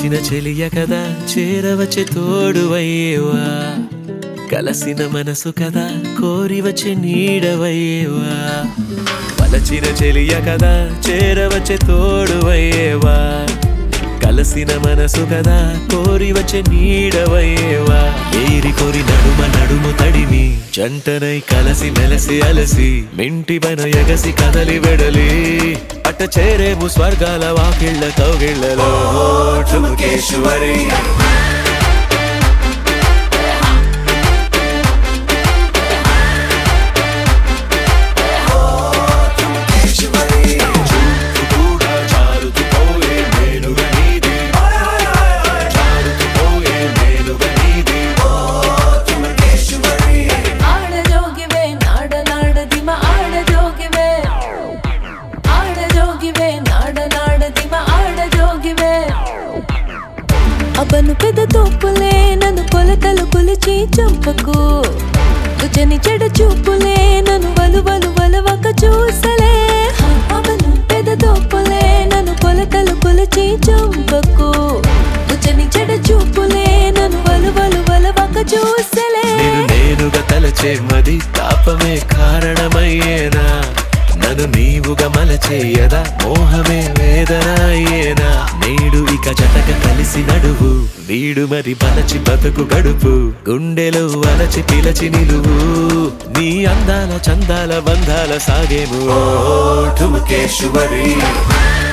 వలచిన చెలియ కదా చేరవచ్చే తోడువయ్యేవా కలసిన మనసు కదా కోరి వచ్చే నీడవయ్యేవా వలచిన చెలియ కదా చేరవచ్చే తోడువయ్యేవా కలసిన మనసు కదా కోరి వచ్చే నీడవయ్యేవా ఏరి కోరి నడుమ నడుము తడిమి జంటనై కలసి మెలసి అలసి మింటి పైన ఎగసి కదలి వెడలి అట్ట చేరేము స్వర్గాల వాకిళ్ళ కౌగిళ్ళలో ఠుమకేశ్వరి కూడా జారుతుపోయే మేలుగా నీది. జారుతుపోయే మేలుగా నీది. ಆಡಜೋಗಿವೆ ನಾಡ ನಾಡ ದಿಮ ಆಡಜೋಗಿವೆ ಆಡಜೋಗಿವೆ ನಾಡ ನಾಡ ದಿಮ ಆಡಜೋಗಿವೆ అబ్బను పెద్ద తోపులే నన్ను కొలతలు కొలిచి చంపకు రుచని చెడ చూపులే నన్ను వలు వలు వలవక చూసలే అబ్బను పెద్ద తోపులే నన్ను కొలతలు కొలిచి చంపకు రుచని చెడ చూపులే నన్ను వలు వలు వలవక చూసలే నేను నేనుగా తలచే మది తాపమే కారణమయ్యేనా నన్ను నీవుగా మలచేయదా మోహమే వేదన అయ్యేనా నేడు ఇక జతక కలిసి నడువు వీడు మరి బలచి బతుకు గడుపు గుండెలు అలచి పిలచి నిలువు నీ అందాల చందాల బంధాల సాగేము ఓ ఠుమకేశ్వరి